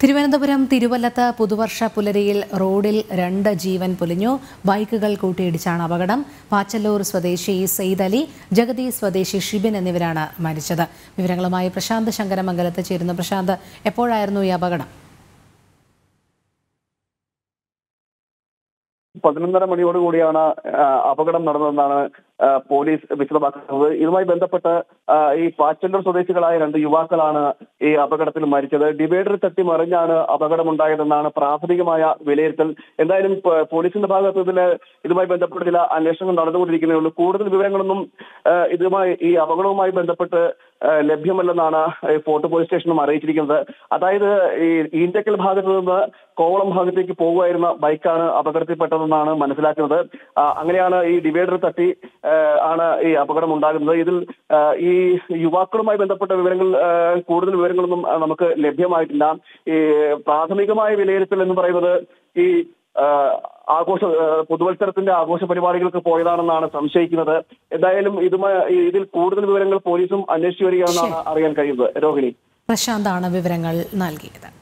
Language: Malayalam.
തിരുവനന്തപുരം തിരുവല്ലത്ത് പുതുവർഷ പുലരിയിൽ റോഡിൽ രണ്ട് ജീവൻ പൊലിഞ്ഞു ബൈക്കുകൾ കൂട്ടിയിടിച്ചാണ് അപകടം പാച്ചല്ലൂർ സ്വദേശി സെയ്ദ് അലി ജഗതി സ്വദേശി ഷിബിൻ എന്നിവരാണ് മരിച്ചത് വിവരങ്ങളുമായി പ്രശാന്ത് ശങ്കരമംഗലത്ത് ചേരുന്നു പ്രശാന്ത് എപ്പോഴായിരുന്നു ഈ അപകടം പതിനൊന്നര മണിയോടുകൂടിയാണ് ആ, അപകടം നടന്നതെന്നാണ് ആ, പോലീസ് വിശദമാക്കുന്നത് ഇതുമായി ബന്ധപ്പെട്ട് ആ, ഈ പാച്ചല്ലൂർ സ്വദേശികളായ രണ്ട് യുവാക്കളാണ് ഈ അപകടത്തിൽ മരിച്ചത് ഡിവൈഡർ തട്ടി മറിഞ്ഞാണ് അപകടമുണ്ടായതെന്നാണ് പ്രാഥമികമായ വിലയിരുത്തൽ എന്തായാലും പ- പോലീസിന്റെ ഭാഗത്ത് ഇതില് ഇതുമായി ബന്ധപ്പെട്ട് ചില അന്വേഷണങ്ങൾ നടന്നുകൊണ്ടിരിക്കുന്നേ ഉള്ളൂ കൂടുതൽ വിവരങ്ങളൊന്നും ആ, ഇതുമായി ഈ അപകടവുമായി ബന്ധപ്പെട്ട് ആ, ലഭ്യമല്ലെന്നാണ് ഈ ഫോർട്ട് പോലീസ് സ്റ്റേഷനും അറിയിച്ചിരിക്കുന്നത് അതായത് ഈ ഈന്തക്കൽ ഭാഗത്ത് നിന്ന് കോവളം ഭാഗത്തേക്ക് പോകുമായിരുന്ന ബൈക്കാണ് അപകടത്തിൽപ്പെട്ടതെന്നാണ് മനസ്സിലാക്കുന്നത് ആ, അങ്ങനെയാണ് ഈ ഡിവൈഡർ തട്ടി ആ, ആണ് ഈ അപകടം ഉണ്ടാകുന്നത് ഇതിൽ ആ, ഈ യുവാക്കളുമായി ബന്ധപ്പെട്ട വിവരങ്ങൾ ആ, കൂടുതൽ വിവരങ്ങളൊന്നും ആ, നമുക്ക് ലഭ്യമായിട്ടില്ല ഈ പ്രാഥമികമായ വിലയിരുത്തൽ എന്ന് പറയുന്നത് ഈ ആ, ആഘോഷ ആ, പുതുവത്സരത്തിന്റെ ആഘോഷ പരിപാടികൾക്ക് പോയതാണെന്നാണ് സംശയിക്കുന്നത് എന്തായാലും ഇതുമായി ഇതിൽ കൂടുതൽ വിവരങ്ങൾ പോലീസും അന്വേഷിച്ചു വരികയാണെന്നാണ് അറിയാൻ കഴിയുന്നത് രോഹിണി പ്രശാന്താണ് വിവരങ്ങൾ നൽകിയത്